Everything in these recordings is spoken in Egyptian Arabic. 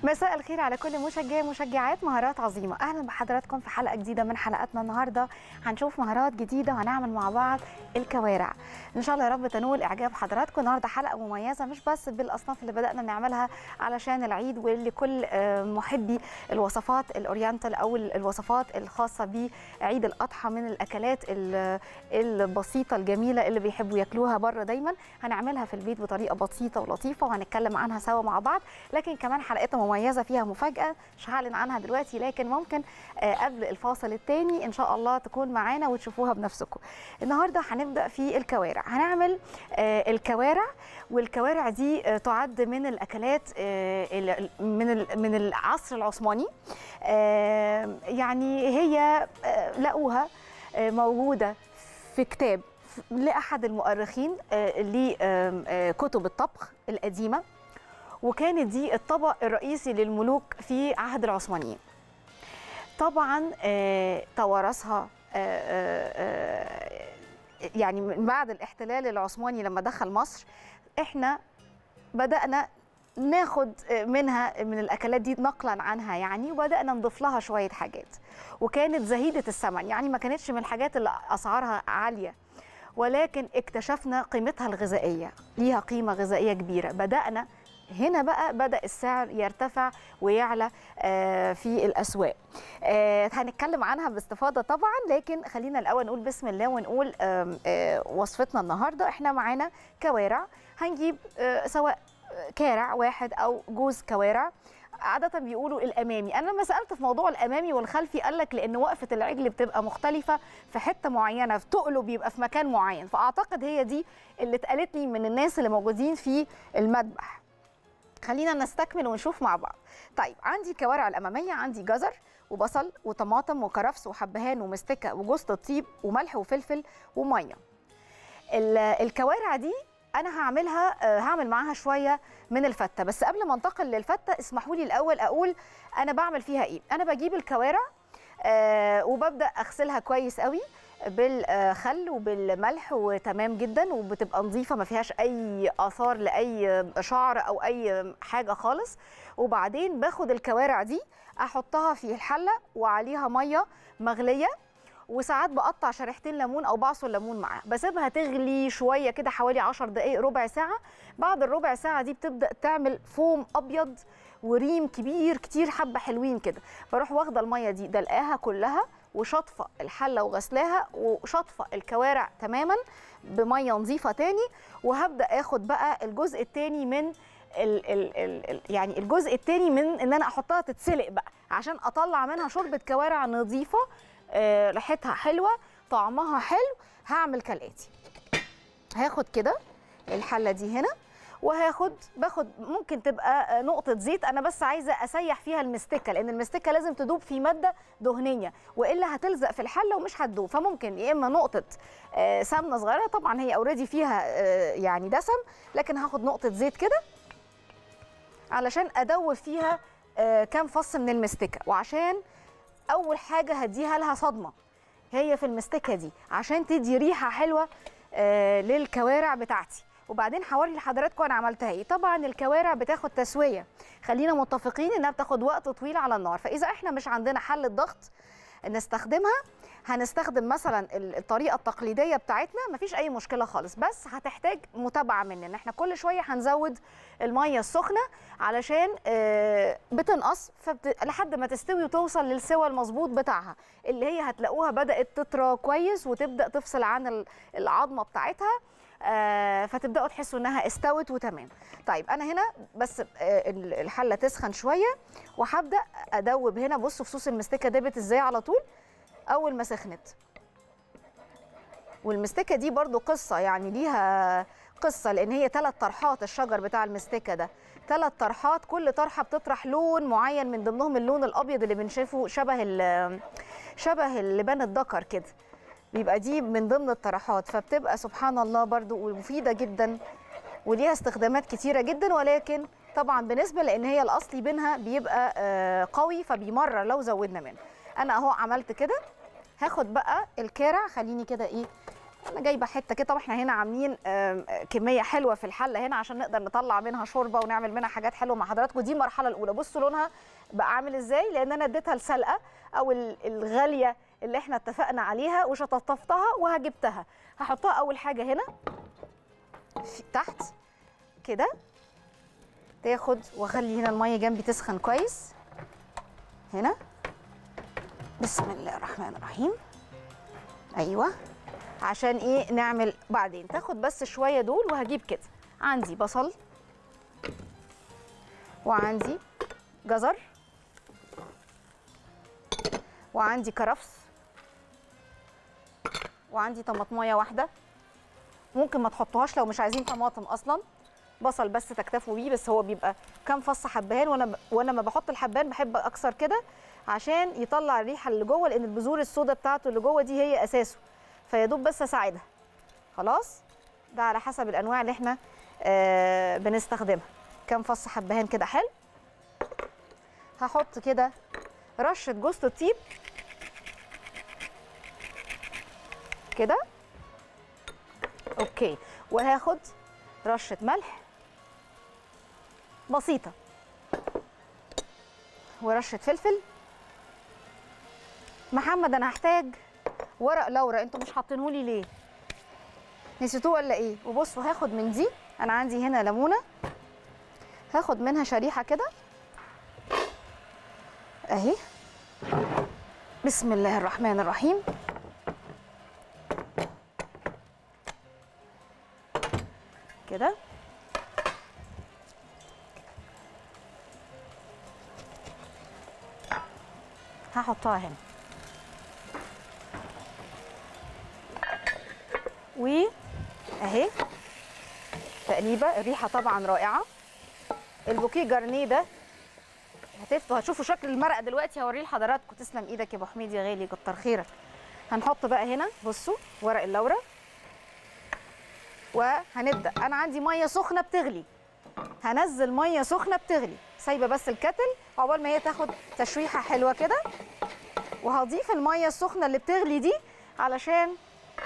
مساء الخير على كل مشجعي مشجعات مهارات عظيمه اهلا بحضراتكم في حلقه جديده من حلقاتنا النهارده هنشوف مهارات جديده وهنعمل مع بعض الكوارع ان شاء الله يا رب تنول اعجاب حضراتكم النهارده حلقه مميزه مش بس بالاصناف اللي بدانا نعملها علشان العيد واللي كل محبي الوصفات الاورينتال او الوصفات الخاصه بعيد الاضحى من الاكلات البسيطه الجميله اللي بيحبوا ياكلوها بره دايما هنعملها في البيت بطريقه بسيطه ولطيفه وهنتكلم عنها سوا مع بعض لكن كمان حلقتنا مميزه فيها مفاجاه مش هعلن عنها دلوقتي لكن ممكن قبل الفاصل الثاني ان شاء الله تكون معانا وتشوفوها بنفسكم النهارده هنبدا في الكوارع هنعمل الكوارع والكوارع دي تعد من الاكلات من من العصر العثماني يعني هي لقوها موجوده في كتاب لاحد المؤرخين لكتب الطبخ القديمه وكانت دي الطبق الرئيسي للملوك في عهد العثمانيين طبعا توارثها يعني من بعد الاحتلال العثماني لما دخل مصر احنا بدانا ناخد منها من الاكلات دي نقلا عنها يعني وبدانا نضيف لها شويه حاجات وكانت زهيده الثمن يعني ما كانتش من الحاجات اللي اسعارها عاليه ولكن اكتشفنا قيمتها الغذائيه ليها قيمه غذائيه كبيره بدانا هنا بقى بدا السعر يرتفع ويعلى في الاسواق هنتكلم عنها باستفاضه طبعا لكن خلينا الاول نقول بسم الله ونقول وصفتنا النهارده احنا معانا كوارع هنجيب سواء كارع واحد او جوز كوارع عادة بيقولوا الأمامي، أنا لما سألت في موضوع الأمامي والخلفي قال لك لأن وقفة العجل بتبقى مختلفة في حتة معينة، في تقله بيبقى في مكان معين، فأعتقد هي دي اللي اتقالت لي من الناس اللي موجودين في المذبح. خلينا نستكمل ونشوف مع بعض. طيب عندي الكوارع الأمامية، عندي جزر وبصل وطماطم وكرفس وحبهان ومستكة وجوز الطيب وملح وفلفل ومية. الكوارع دي انا هعملها هعمل معاها شويه من الفته بس قبل ما انتقل للفته اسمحوا لي الاول اقول انا بعمل فيها ايه انا بجيب الكوارع أه وببدا اغسلها كويس قوي بالخل وبالملح وتمام جدا وبتبقى نظيفه ما فيهاش اي اثار لاي شعر او اي حاجه خالص وبعدين باخد الكوارع دي احطها في الحله وعليها ميه مغليه وساعات بقطع شريحتين ليمون او بعصر ليمون معاها بسيبها تغلي شويه كده حوالي 10 دقائق ربع ساعه بعد الربع ساعه دي بتبدا تعمل فوم ابيض وريم كبير كتير حبه حلوين كده بروح واخده الميه دي دلقاها كلها وشطفه الحله وغسلاها وشطفه الكوارع تماما بميه نظيفه تاني وهبدا اخد بقى الجزء التاني من ال ال ال يعني الجزء التاني من ان انا احطها تتسلق بقى عشان اطلع منها شوربه كوارع نظيفه آه ريحتها حلوه طعمها حلو هعمل كالاتي هاخد كده الحله دي هنا وهاخد باخد ممكن تبقى نقطه زيت انا بس عايزه اسيح فيها المستكه لان المستكه لازم تدوب في ماده دهنيه والا هتلزق في الحله ومش هتدوب فممكن يا اما نقطه آه سمنه صغيره طبعا هي اوريدي فيها آه يعني دسم لكن هاخد نقطه زيت كده علشان ادوب فيها كام فص من المستكه وعشان اول حاجه هديها لها صدمه هي في المستكه دي عشان تدي ريحه حلوه آه للكوارع بتاعتي وبعدين هوري لحضراتكم انا عملتها ايه طبعا الكوارع بتاخد تسويه خلينا متفقين انها بتاخد وقت طويل على النار فاذا احنا مش عندنا حله ضغط نستخدمها هنستخدم مثلا الطريقه التقليديه بتاعتنا مفيش اي مشكله خالص بس هتحتاج متابعه مننا احنا كل شويه هنزود الميه السخنه علشان بتنقص فبت... لحد ما تستوي وتوصل للسوى المظبوط بتاعها اللي هي هتلاقوها بدات تطرى كويس وتبدا تفصل عن العظمه بتاعتها فتبداوا تحسوا انها استوت وتمام طيب انا هنا بس الحله تسخن شويه وهبدا ادوب هنا بصوا فصوص المستكه دابت ازاي على طول اول ما سخنت والمستكه دي برضو قصه يعني ليها قصه لان هي ثلاث طرحات الشجر بتاع المستكه ده ثلاث طرحات كل طرحه بتطرح لون معين من ضمنهم اللون الابيض اللي بنشوفه شبه شبه اللبان الذكر كده بيبقى دي من ضمن الطرحات فبتبقى سبحان الله برضو ومفيده جدا وليها استخدامات كتيره جدا ولكن طبعا بالنسبه لان هي الاصلي بينها بيبقى قوي فبيمرر لو زودنا منه انا اهو عملت كده هاخد بقى الكارع خليني كده ايه انا جايبه حته كده طبعا احنا هنا عاملين آم، آه، كميه حلوه في الحله هنا عشان نقدر نطلع منها شوربه ونعمل منها حاجات حلوه مع حضراتكم دي المرحله الاولى بصوا لونها بقى عامل ازاي لان انا اديتها السلقه او ال- الغاليه اللي احنا اتفقنا عليها وشطفتها وهجبتها هحطها اول حاجه هنا في تحت كده تاخد واخلي هنا الميه جنبي تسخن كويس هنا بسم الله الرحمن الرحيم ايوه عشان ايه نعمل بعدين تاخد بس شويه دول وهجيب كده عندي بصل وعندي جزر وعندي كرفس وعندي طماطمايه واحده ممكن ما تحطوهاش لو مش عايزين طماطم اصلا بصل بس تكتفوا بيه بس هو بيبقى كام فص حبهان وانا ب... وانا ما بحط الحبهان بحب اكسر كده عشان يطلع الريحه اللي جوه لان البذور السودا بتاعته اللي جوه دي هي اساسه فيا دوب بس اساعدها خلاص ده على حسب الانواع اللي احنا آه بنستخدمها كام فص حبهان كده حلو هحط كده رشه جوز الطيب كده اوكي وهاخد رشه ملح بسيطه ورشه فلفل محمد انا هحتاج ورق لورا انتوا مش حاطينهولي ليه نسيتوه ولا ايه وبصوا هاخد من دي انا عندي هنا ليمونه هاخد منها شريحه كده اهي بسم الله الرحمن الرحيم كده هحطها هنا واهي تقليبه الريحه طبعا رائعه البوكيه جارنيه ده هتفتوا هتشوفوا شكل المرقه دلوقتي هوريه لحضراتكم تسلم ايدك يا ابو حميد يا غالي كتر خيرك هنحط بقى هنا بصوا ورق اللورة وهنبدا انا عندي ميه سخنه بتغلي هنزل ميه سخنه بتغلي سايبه بس الكتل عقبال ما هي تاخد تشويحه حلوه كده وهضيف الميه السخنه اللي بتغلي دي علشان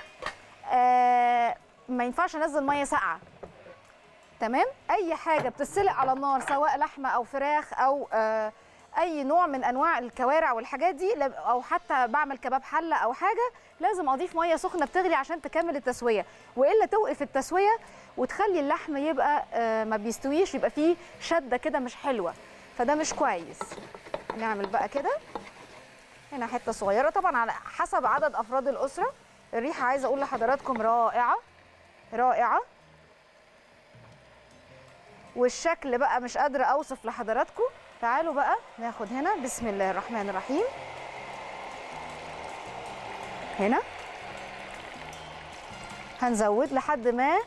آه ما ينفعش انزل ميه ساقعه تمام اي حاجه بتتسلق على النار سواء لحمه او فراخ او آه اي نوع من انواع الكوارع والحاجات دي لب- او حتى بعمل كباب حله او حاجه لازم اضيف ميه سخنه بتغلي عشان تكمل التسويه والا توقف التسويه وتخلي اللحم يبقى آه ما بيستويش يبقى فيه شده كده مش حلوه فده مش كويس نعمل بقى كده هنا حته صغيره طبعا على حسب عدد افراد الاسره الريحه عايزه اقول لحضراتكم رائعه رائعه والشكل بقى مش قادره اوصف لحضراتكم تعالوا بقى ناخد هنا بسم الله الرحمن الرحيم هنا هنزود لحد ما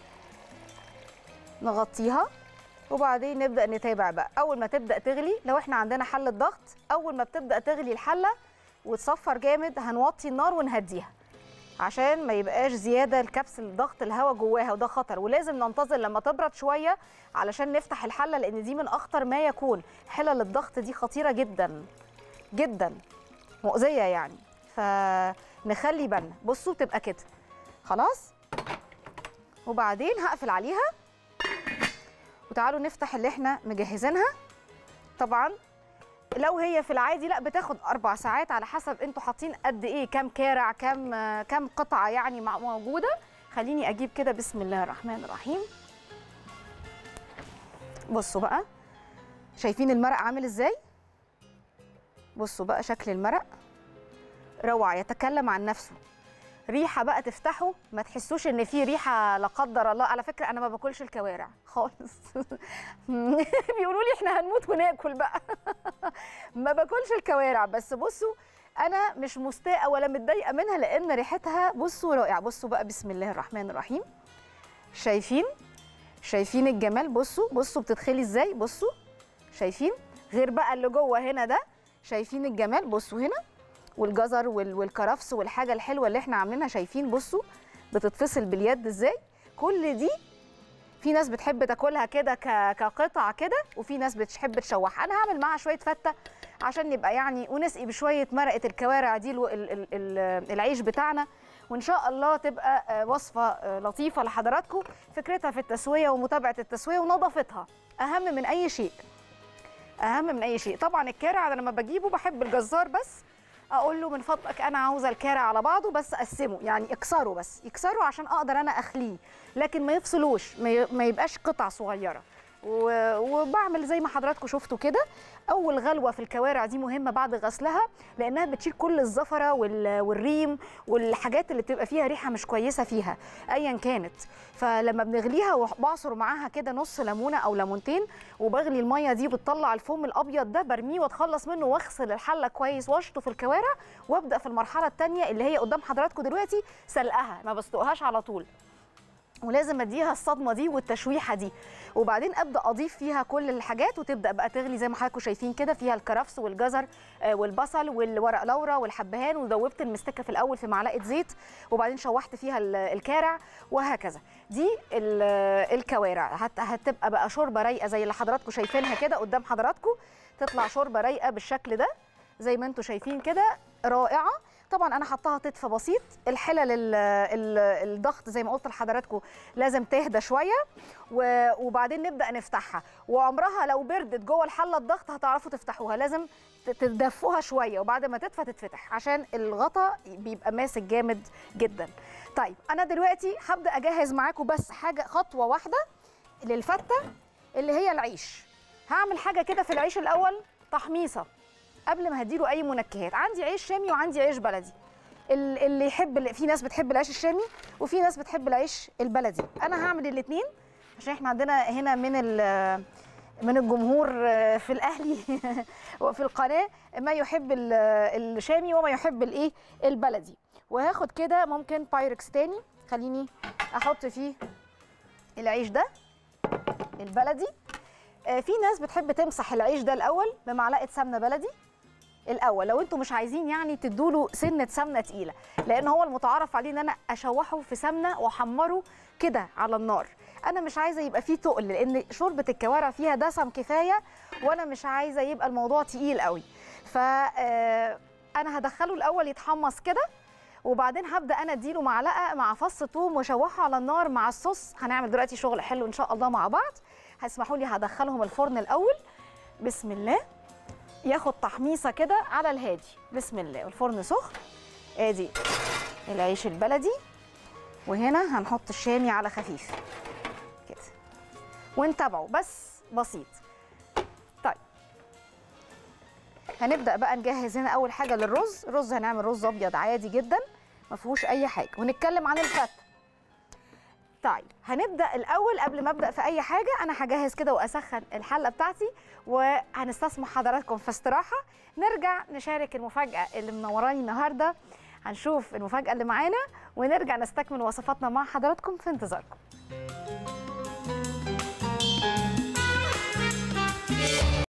نغطيها وبعدين نبدا نتابع بقى اول ما تبدا تغلي لو احنا عندنا حله ضغط اول ما بتبدا تغلي الحله وتصفر جامد هنوطي النار ونهديها عشان ما يبقاش زياده الكبس ضغط الهواء جواها وده خطر ولازم ننتظر لما تبرد شويه علشان نفتح الحله لان دي من اخطر ما يكون حلل الضغط دي خطيره جدا جدا مؤذيه يعني فنخلي بالنا بصوا بتبقى كده خلاص وبعدين هقفل عليها وتعالوا نفتح اللي احنا مجهزينها طبعا لو هي في العادي لا بتاخد اربع ساعات على حسب انتوا حاطين قد ايه كام كارع كام آه، كام قطعه يعني مع- موجوده خليني اجيب كده بسم الله الرحمن الرحيم بصوا بقى شايفين المرق عامل ازاي بصوا بقى شكل المرق روعه يتكلم عن نفسه ريحه بقى تفتحه ما تحسوش ان في ريحه لا قدر الله على فكره انا ما باكلش الكوارع خالص بيقولوا لي احنا هنموت وناكل بقى ما باكلش الكوارع بس بصوا انا مش مستاءه ولا متضايقه منها لان ريحتها بصوا رائعه بصوا بقى بسم الله الرحمن الرحيم شايفين شايفين الجمال بصوا بصوا بتدخلي ازاي بصوا شايفين غير بقى اللي جوه هنا ده شايفين الجمال بصوا هنا والجزر وال- والكرفس والحاجه الحلوه اللي احنا عاملينها شايفين بصوا بتتفصل باليد ازاي كل دي في ناس بتحب تاكلها كده ك- كقطع كده وفي ناس بتحب تشوحها انا هعمل معاها شويه فته عشان نبقى يعني ونسقي بشويه مرقه الكوارع دي الو- ال- ال- ال- العيش بتاعنا وان شاء الله تبقى آه، وصفه آه، لطيفه لحضراتكم فكرتها في التسويه ومتابعه التسويه ونظافتها اهم من اي شيء اهم من اي شيء طبعا الكارع انا لما بجيبه بحب الجزار بس اقول له من فضلك انا عاوزه الكارع على بعضه بس اقسمه يعني اكسره بس يكسره عشان اقدر انا اخليه لكن ما يفصلوش ما ي- ما يبقاش قطع صغيره و- وبعمل زي ما حضراتكم شفتوا كده اول غلوه في الكوارع دي مهمه بعد غسلها لانها بتشيل كل الزفره وال- والريم والحاجات اللي بتبقى فيها ريحه مش كويسه فيها ايا كانت فلما بنغليها وبعصر معاها كده نص ليمونه او ليمونتين وبغلي الميه دي بتطلع الفوم الابيض ده برميه واتخلص منه واغسل الحله كويس واشطف الكوارع وابدا في المرحله الثانيه اللي هي قدام حضراتكم دلوقتي سلقها ما بسلقهاش على طول ولازم اديها الصدمه دي والتشويحه دي وبعدين ابدا اضيف فيها كل الحاجات وتبدا بقى تغلي زي ما حضراتكم شايفين كده فيها الكرفس والجزر آه، والبصل والورق لورا والحبهان وذوبت المستكه في الاول في معلقه زيت وبعدين شوحت فيها ال- الكارع وهكذا دي ال- الكوارع هت- هتبقى بقى شوربه رايقه زي اللي حضراتكم شايفينها كده قدام حضراتكم تطلع شوربه رايقه بالشكل ده زي ما انتم شايفين كده رائعه طبعا انا حطاها تدفى بسيط الحلل ال- ال- الضغط زي ما قلت لحضراتكم لازم تهدى شويه و- وبعدين نبدا نفتحها وعمرها لو بردت جوه الحله الضغط هتعرفوا تفتحوها لازم ت- تدفوها شويه وبعد ما تدفى تتفتح عشان الغطا بيبقى ماسك جامد جدا طيب انا دلوقتي هبدا اجهز معاكم بس حاجه خطوه واحده للفته اللي هي العيش هعمل حاجه كده في العيش الاول تحميصه قبل ما هديله اي منكهات عندي عيش شامي وعندي عيش بلدي ال- اللي يحب في ناس بتحب العيش الشامي وفي ناس بتحب العيش البلدي انا هعمل الاثنين عشان احنا عندنا هنا من ال- من الجمهور في الاهلي وفي القناه ما يحب ال- الشامي وما يحب الايه البلدي وهاخد كده ممكن بايركس تاني خليني احط فيه العيش ده البلدي آه، في ناس بتحب تمسح العيش ده الاول بمعلقه سمنه بلدي الاول لو انتم مش عايزين يعني تدوله سنه سمنه تقيله لان هو المتعارف عليه ان انا اشوحه في سمنه واحمره كده على النار انا مش عايزه يبقى فيه تقل لان شوربه الكوارع فيها دسم كفايه وانا مش عايزه يبقى الموضوع تقيل قوي ف آه، انا هدخله الاول يتحمص كده وبعدين هبدا انا اديله معلقه مع فص ثوم واشوحه على النار مع الصوص هنعمل دلوقتي شغل حلو ان شاء الله مع بعض هيسمحوا لي هدخلهم الفرن الاول بسم الله ياخد تحميصه كده على الهادي بسم الله والفرن سخن ادي العيش البلدي وهنا هنحط الشامي على خفيف كده ونتابعه بس بسيط طيب هنبدا بقى نجهز هنا اول حاجه للرز رز هنعمل رز ابيض عادي جدا ما فيهوش اي حاجه ونتكلم عن الفته طيب هنبدا الاول قبل ما ابدا في اي حاجه انا هجهز كده واسخن الحله بتاعتي وهنستسمح حضراتكم في استراحه نرجع نشارك المفاجاه اللي منوراني النهارده هنشوف المفاجاه اللي معانا ونرجع نستكمل وصفاتنا مع حضراتكم في انتظاركم